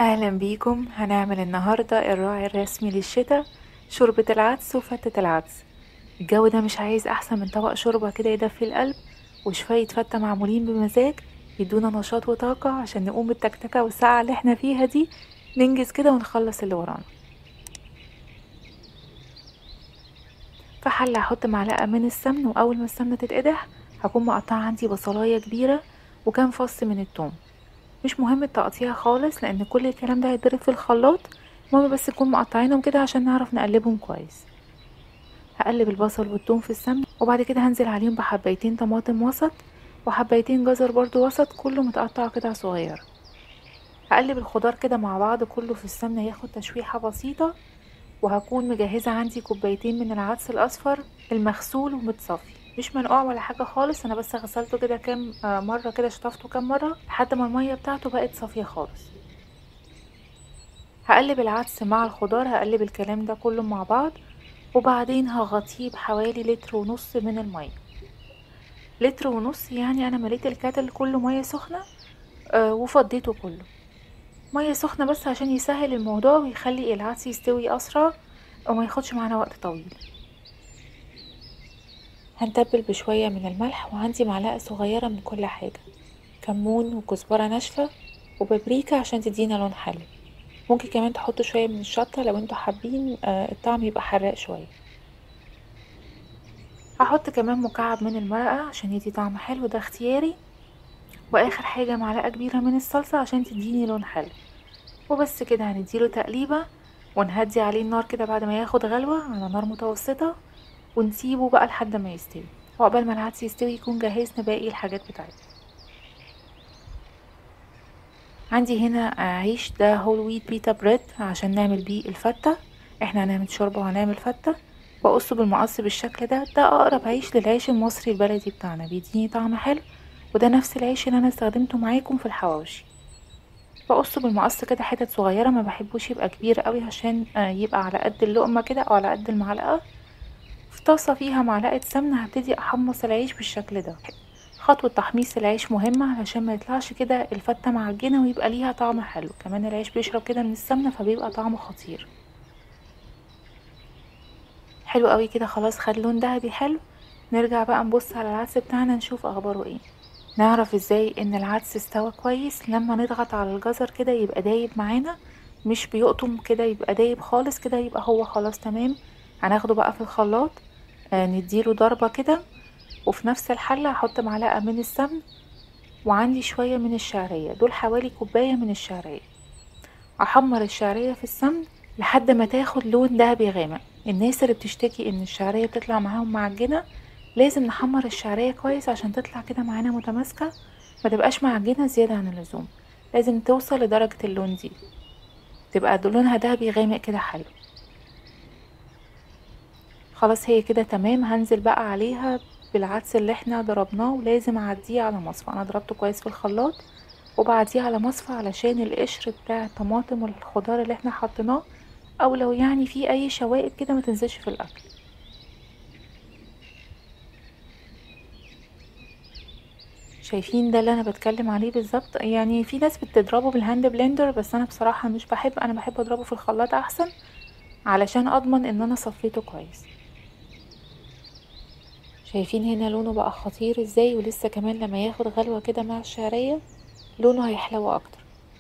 اهلا بيكم هنعمل النهاردة الراعي الرسمي للشتاء شوربة العدس وفتة العدس الجو ده مش عايز احسن من طبق شوربة كده يدفي القلب وشوية فتة معمولين بمزاج يدونا نشاط وطاقة عشان نقوم بالتكتكة والساعة اللي احنا فيها دي ننجز كده ونخلص اللي ورانا في حلة هحط معلقة من السمن واول ما السمنة تتقدح هكون مقطعة عندي بصلاية كبيرة وكام فص من التوم مش مهم التقطيع خالص لان كل الكلام ده هيتضرب في الخلاط المهم بس نكون مقطعينهم كده عشان نعرف نقلبهم كويس هقلب البصل والثوم في السمن وبعد كده هنزل عليهم بحبايتين طماطم وسط وحبايتين جزر برضو وسط كله متقطع قطع صغيرة هقلب الخضار كده مع بعض كله في السمنة ياخد تشويحة بسيطة وهكون مجهزة عندي كوبايتين من العدس الأصفر المغسول ومتصفي مش منقوع ولا حاجة خالص انا بس غسلته كده كام مرة كده شطفته كام مرة لحد ما المية بتاعته بقت صافية خالص هقلب العدس مع الخضار هقلب الكلام ده كله مع بعض وبعدين هغطيه بحوالي لتر ونص من المية لتر ونص يعني انا مليت الكاتل كله مية سخنة آه وفضيته كله مية سخنة بس عشان يسهل الموضوع ويخلي العدس يستوي اسرع وما ياخدش معانا وقت طويل هنتبل بشوية من الملح وعندي معلقة صغيرة من كل حاجة كمون وكزبرة ناشفة وبابريكا عشان تدينا لون حلو ممكن كمان تحطوا شوية من الشطة لو انتوا حابين الطعم يبقى حراق شوية هحط كمان مكعب من المرقة عشان يدي طعم حلو ده اختياري واخر حاجة معلقة كبيرة من الصلصة عشان تديني لون حلو وبس كده هنديله تقليبة ونهدي عليه النار كده بعد ما ياخد غلوة على نار متوسطة ونسيبه بقى لحد ما يستوي وعقبال ما العدس يستوي يكون جهزنا باقي الحاجات بتاعتنا عندي هنا عيش ده هول ويت بيتا بريد عشان نعمل بيه الفتة احنا هنعمل شوربة وهنعمل فتة بقصه بالمقص بالشكل ده ده اقرب عيش للعيش المصري البلدي بتاعنا بيديني طعم حلو وده نفس العيش اللي انا استخدمته معاكم في الحواوشي بقصه بالمقص كده حتت صغيرة ما بحبوش يبقى كبير قوي عشان يبقى على قد اللقمة كده او على قد المعلقة في طاسة فيها معلقة سمنة هبتدي احمص العيش بالشكل ده خطوة تحميص العيش مهمة علشان ما يطلعش كده الفتة معجنة ويبقى ليها طعم حلو كمان العيش بيشرب كده من السمنة فبيبقى طعمه خطير حلو قوي كده خلاص خد لون دهبي حلو نرجع بقى نبص على العدس بتاعنا نشوف اخباره ايه نعرف ازاي ان العدس استوى كويس لما نضغط على الجزر كده يبقى دايب معانا مش بيقطم كده يبقى دايب خالص كده يبقى هو خلاص تمام هناخده بقى في الخلاط آه نديله ضربة كده وفي نفس الحلة هحط معلقة من السمن وعندي شوية من الشعرية دول حوالي كوباية من الشعرية احمر الشعرية في السمن لحد ما تاخد لون دهبي غامق الناس اللي بتشتكي ان الشعرية بتطلع معاهم معجنة لازم نحمر الشعرية كويس عشان تطلع كده معانا متماسكة ما تبقاش معجنة زيادة عن اللزوم لازم توصل لدرجة اللون دي تبقى لونها دهبي غامق كده حلو خلاص هي كده تمام هنزل بقى عليها بالعدس اللي احنا ضربناه ولازم اعديه على مصفى انا ضربته كويس في الخلاط وبعديه على مصفى علشان القشر بتاع الطماطم والخضار اللي احنا حطيناه او لو يعني في اي شوائب كده ما تنزلش في الاكل شايفين ده اللي انا بتكلم عليه بالظبط يعني في ناس بتضربه بالهاند بلندر بس انا بصراحة مش بحب انا بحب اضربه في الخلاط احسن علشان اضمن ان انا صفيته كويس شايفين هنا لونه بقى خطير ازاي ولسه كمان لما ياخد غلوة كده مع الشعرية لونه هيحلو اكتر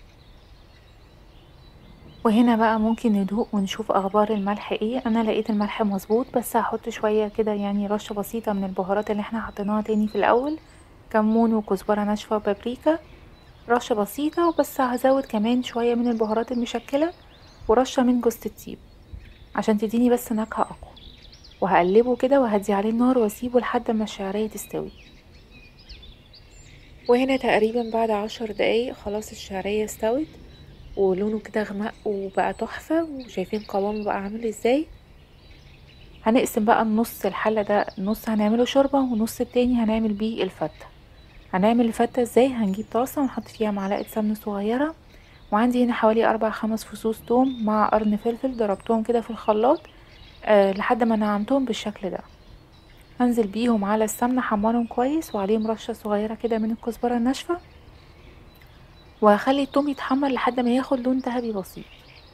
وهنا بقى ممكن ندوق ونشوف اخبار الملح ايه انا لقيت الملح مظبوط بس هحط شوية كده يعني رشة بسيطة من البهارات اللي احنا حطيناها تاني في الاول كمون وكزبرة ناشفة وبابريكا رشة بسيطة وبس هزود كمان شوية من البهارات المشكلة ورشة من جوز الطيب عشان تديني بس نكهة اقوى وهقلبه كده وهدي عليه النار واسيبه لحد ما الشعرية تستوي وهنا تقريبا بعد عشر دقايق خلاص الشعرية استوت ولونه كده غمق وبقى تحفة وشايفين قوامه بقى عامل ازاي هنقسم بقى النص الحلة ده نص هنعمله شوربة ونص التاني هنعمل بيه الفتة هنعمل الفتة ازاي هنجيب طاسة ونحط فيها معلقة سمن صغيرة وعندي هنا حوالي اربع خمس فصوص توم مع قرن فلفل ضربتهم كده في الخلاط أه لحد ما نعمتهم بالشكل ده هنزل بيهم على السمنة حمرهم كويس وعليهم رشة صغيرة كده من الكزبرة الناشفة وهخلي التوم يتحمر لحد ما ياخد لون ذهبي بسيط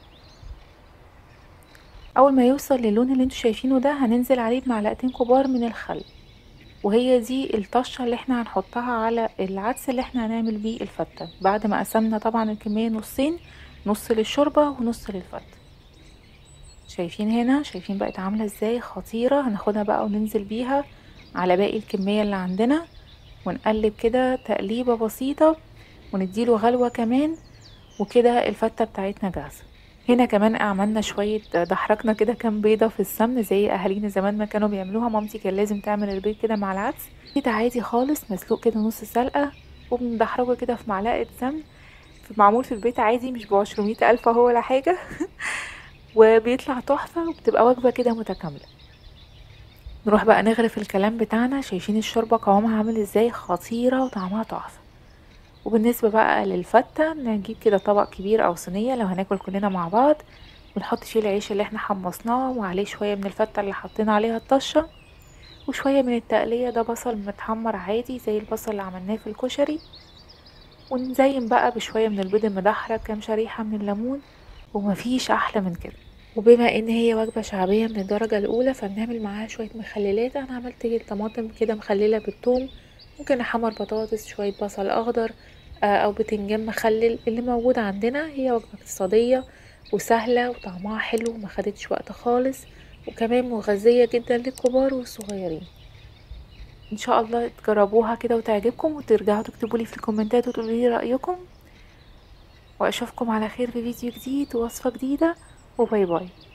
اول ما يوصل للون اللي انتوا شايفينه ده هننزل عليه بمعلقتين كبار من الخل وهي دي الطشة اللي احنا هنحطها على العدس اللي احنا هنعمل بيه الفتة بعد ما قسمنا طبعا الكمية نصين نص للشوربة ونص للفتة شايفين هنا شايفين بقت عاملة ازاي خطيرة هناخدها بقى وننزل بيها على باقي الكمية اللي عندنا ونقلب كده تقليبة بسيطة ونديله غلوة كمان وكده الفتة بتاعتنا جاهزة هنا كمان عملنا شوية دحرجنا كده كام بيضة في السمن زي اهالينا زمان ما كانوا بيعملوها مامتي كان لازم تعمل البيض كده مع العدس كده عادي خالص مسلوق كده نص سلقة وبندحرجه كده في معلقة سمن معمول في البيت عادي مش بعشرمية ألف اهو ولا حاجة وبيطلع تحفة وبتبقى وجبة كده متكاملة نروح بقى نغرف الكلام بتاعنا شايفين الشوربة قوامها عامل ازاي خطيرة وطعمها تحفة وبالنسبة بقى للفتة نجيب كده طبق كبير او صينية لو هناكل كلنا مع بعض ونحط فيه العيش اللي احنا حمصناه وعليه شوية من الفتة اللي حطينا عليها الطشة وشوية من التقلية ده بصل متحمر عادي زي البصل اللي عملناه في الكشري ونزين بقى بشوية من البيض المدحرج كام شريحة من الليمون ومفيش احلى من كده وبما ان هي وجبة شعبية من الدرجة الاولى فبنعمل معاها شوية مخللات انا عملت طماطم كده مخللة بالثوم ممكن احمر بطاطس شوية بصل اخضر او بتنجان مخلل اللي موجود عندنا هي وجبة اقتصادية وسهلة وطعمها حلو وما خدتش وقت خالص وكمان مغذية جدا للكبار والصغيرين ان شاء الله تجربوها كده وتعجبكم وترجعوا تكتبولي في الكومنتات وتقولولي رأيكم واشوفكم على خير في فيديو جديد ووصفة جديدة وباي باي